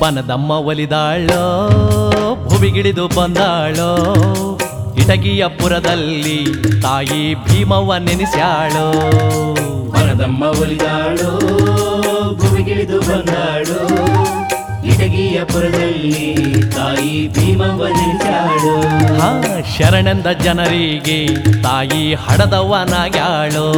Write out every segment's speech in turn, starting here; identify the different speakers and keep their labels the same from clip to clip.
Speaker 1: ಬನದಮ್ಮ ಒಲಿದಾಳೋ ಭುವಿಗಿಳಿದು ಬಂದಾಳೋ ಇಟಗಿಯಪುರದಲ್ಲಿ ತಾಯಿ ಭೀಮವ್ವ ನೆನೆಸ್ಯಾಳೋ
Speaker 2: ಮನದಮ್ಮ ಒಲಿದಾಳು ಭುವಿಗಿಳಿದು ಬಂದಾಳು ಇಟಗಿಯಪುರದಲ್ಲಿ ತಾಯಿ ಭೀಮವ್ವ ನಿಲ್ಸಾಳು
Speaker 1: ಹಾ ಶರಣೆಂದ ಜನರಿಗೆ ತಾಯಿ ಹಡದವ್ವನಾಗ್ಯಾಳೋ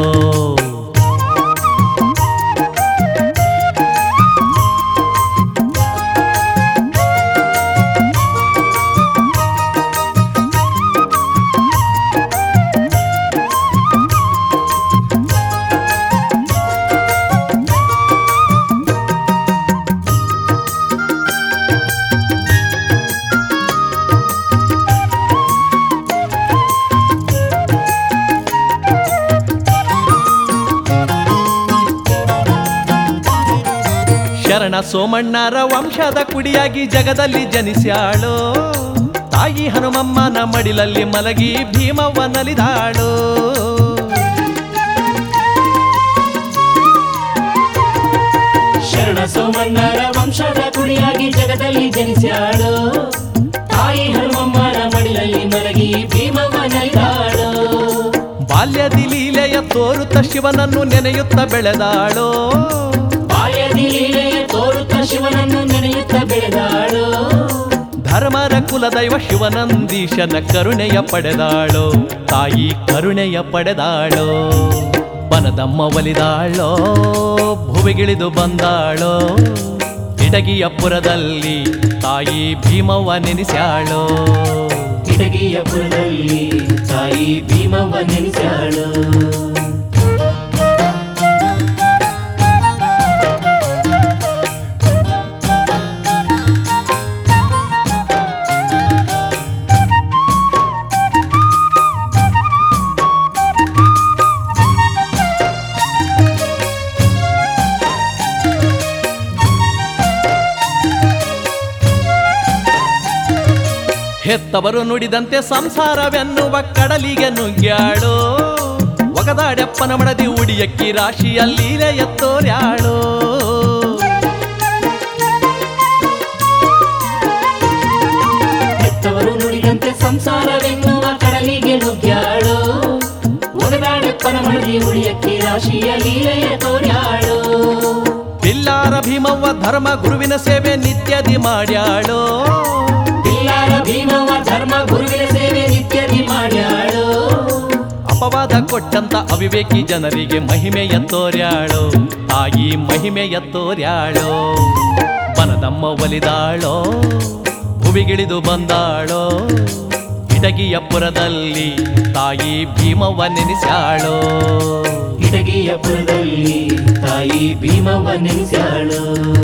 Speaker 1: ಶರಣ ಸೋಮಣ್ಣರ ವಂಶದ ಕುಡಿಯಾಗಿ ಜಗದಲ್ಲಿ ಜನಿಸ್ಯಾಳೋ ತಾಯಿ ಹನುಮಮ್ಮನ ಮಡಿಲಲ್ಲಿ ಮಲಗಿ ಭೀಮವ್ವ ನಲಿದಾಳೋ
Speaker 2: ಶರಣ ಸೋಮಣ್ಣರ ವಂಶದ ಕುಡಿಯಾಗಿ ಜಗದಲ್ಲಿ ಜನಿಸ್ಯಾಳು ತಾಯಿ ಹನುಮಮ್ಮನ ಮಡಿಲಲ್ಲಿ ಮಲಗಿ ಭೀಮವ್ವ ನಲಿದಾಳು
Speaker 1: ಬಾಲ್ಯದಿ ಲೀಲೆಯ ತೋರುತ್ತ ಶಿವನನ್ನು ನೆನೆಯುತ್ತ ಬೆಳೆದಾಳೋ
Speaker 2: ಬಾಲ್ಯದಿ ಲೀಲೆಯ ತೋರುತ್ತ ಶಿವನನ್ನು ನೆನೆಯುತ್ತ ಬೆಳೆದಾಳು
Speaker 1: ಧರ್ಮರ ಕುಲದೈವ ಶಿವನಂದೀಶನ ಕರುಣೆಯ ಪಡೆದಾಳೋ ತಾಯಿ ಕರುಣೆಯ ಪಡೆದಾಳೋ ಬನದಮ್ಮ ಒಲಿದಾಳೋ ಭುವಿಗಿಳಿದು ಬಂದಾಳೋ ಇಟಗಿಯಪುರದಲ್ಲಿ ತಾಯಿ ಭೀಮವ್ವ ನೆನೆಸ್ಯಾಳೋ
Speaker 2: ಕಿಟಕಿಯಪುರದಲ್ಲಿ ತಾಯಿ ಭೀಮವ್ವ ನೆನೆಸ್ಯಾಳು
Speaker 1: ಹೆತ್ತವರು ನುಡಿದಂತೆ ಸಂಸಾರವೆನ್ನುವ ಕಡಲಿಗೆ ನುಗ್ಗ್ಯಾಳೋ ಒಗದಾಡೆಪ್ಪನ ಮಡದಿ ಉಡಿಯಕ್ಕಿ ರಾಶಿಯ ಲೀಲೆಯ ತೋರ್ಯಾಳೋ
Speaker 2: ಹೆತ್ತವರು ನುಡಿದಂತೆ ಸಂಸಾರವೆನ್ನುವ ಕಡಲಿಗೆ ನುಗ್ಗ್ಯಾಳು ಒಗದಾಡೆಪ್ಪನ ಮಡದಿ ಉಳಿಯಕ್ಕೆ ರಾಶಿಯ ಲೀಲೆಯ ತೋರ್ಯಾಳು
Speaker 1: ಬಿಲ್ಲಾರ ಭೀಮವ್ವ ಧರ್ಮ ಗುರುವಿನ ಸೇವೆ ನಿತ್ಯದಿ ಮಾಡ್ಯಾಳೋ
Speaker 2: ಬಿಲ್ಲಾರ ಭೀಮವ್ವ ಧರ್ಮ ಗುರುವಿನ ಸೇವೆ ನಿತ್ಯದಿ ಮಾಡ್ಯಾಳು
Speaker 1: ಅಪವಾದ ಕೊಟ್ಟಂತ ಅವಿವೇಕಿ ಜನರಿಗೆ ಮಹಿಮೆಯ ತೋರ್ಯಾಳೋ ತಾಯಿ ಮಹಿಮೆಯ ತೋರ್ಯಾಳೋ ಬನದಮ್ಮ ಒಲಿದಾಳೋ ಭುವಿಗಿಳಿದು ಬಂದಾಳೋ ಇಟಗಿಯಪುರದಲ್ಲಿ ತಾಯಿ ಭೀಮವ್ವ ನೆನೆಸ್ಯಾಳೋ
Speaker 2: ಕಿಟಕಿಯಪುರದಲ್ಲಿ ತಾಯಿ ಭೀಮವ್ವ ನೆನೆಸ್ಯಾಳು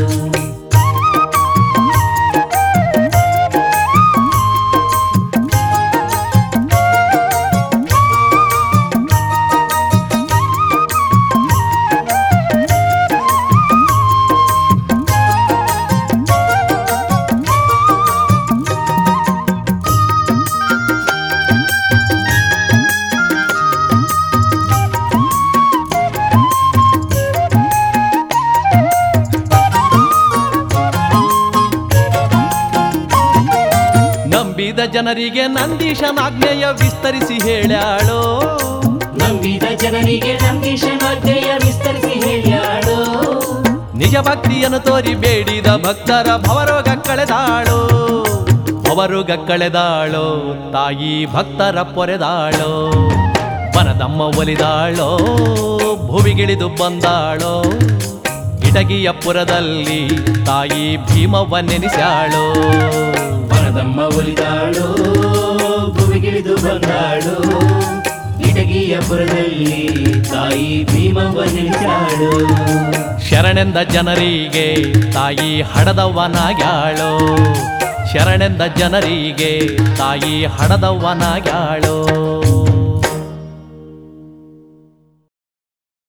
Speaker 1: ನಂಬಿದ ಜನರಿಗೆ ನಂದೀಶನಾಜ್ಞೆಯ ವಿಸ್ತರಿಸಿ ಹೇಳ್ಯಾಳೋ
Speaker 2: ನಂಬಿದ ಜನರಿಗೆ ನಂದೀಶನಾಜ್ಞೆಯ ವಿಸ್ತರಿಸಿ ಹೇಳ್ಯಾಳು
Speaker 1: ನಿಜ ಭಕ್ತಿಯನ್ನು ತೋರಿ ಬೇಡಿದ ಭಕ್ತರ ಭವರೋಗ ಕಳೆದಾಳೋ ಭವರೋಗ ಕಳೆದಾಳೋ ತಾಯಿ ಭಕ್ತರ ಪೊರೆದಾಳೋ ಬನದಮ್ಮ ಒಲಿದಾಳೋ ಭುವಿಗಿಳಿದು ಬಂದಾಳೋ ಇಟಗಿಯಪುರದಲ್ಲಿ ತಾಯಿ ಭೀಮವ್ವ ನೆನೆಸ್ಯಾಳೋ
Speaker 2: ವನದಮ್ಮ ಒಲಿದಾಳು ಭುವಿಗಿಳಿದು ಬಂದಾಳು ಇಟಗಿಯಪುರದಲ್ಲಿ ತಾಯಿ ಭೀಮವ್ವ ನೆನೆಸ್ಯಾಳು
Speaker 1: ಶರಣೆಂದ ಜನರಿಗೆ ತಾಯಿ ಹಡದವ್ವನಾಗ್ಯಾಳೋ ಶರಣೆಂದ ಜನರಿಗೆ ತಾಯಿ ಹಡದವ್ವನಾಗ್ಯಾಳೋ